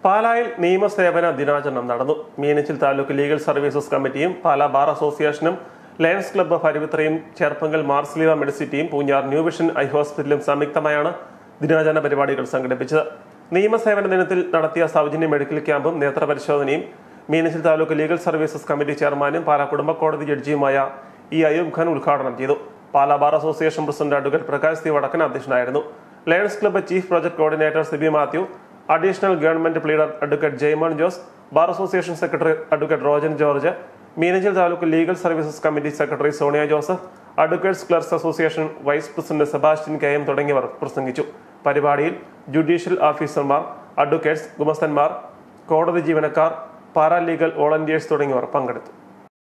പാലായിൽ നിയമസേവന ദിനാചരണം നടന്നു മീനച്ചിൽ താലൂക്ക് ലീഗൽ സർവീസസ് കമ്മിറ്റിയും പാലാ ബാർ അസോസിയേഷനും ലയൺസ് ക്ലബ്ബ് പരുവിത്രയും ചേർപ്പങ്കൽ മാർസ്ലീവ മെഡിസിറ്റിയും പൂഞ്ഞാർ ന്യൂ വിഷൻ ഐ ഹോസ്പിറ്റലും സംയുക്തമായാണ് ദിനാചരണ പരിപാടികൾ സംഘടിപ്പിച്ചത് നിയമസേവന ദിനത്തിൽ നടത്തിയ സൗജന്യ മെഡിക്കൽ ക്യാമ്പും നേത്രപരിശോധനയും Meenachil taluk legal services committee ചെയർമാനും പാലാ കുടുംബ കോടതി ജഡ്ജിയുമായ ഇ അയൂബ് ഖാൻ ഉദ്ഘാടനം ചെയ്തു Pala bar association president advocate Prakash C Vadakkan അധ്യക്ഷനായിരുന്നു Lions Club chief project coordinator Siby Mathew additional government pleader advocate Jaimon Jose bar association secretary advocate Rojan George Meenachil taluk legal services committee secretary Sonia Joseph advocates clerks association vice president Sebastian K M തുടങ്ങിയവർ പ്രസംഗിച്ചു പരിപാടിയിൽ judicial ഓഫീസർമാർ advocates ഗുമസ്തന്മാർ കോടതി ജീവനക്കാർ paralegal volunteers തുടങ്ങിയവർ പങ്കെടുത്തു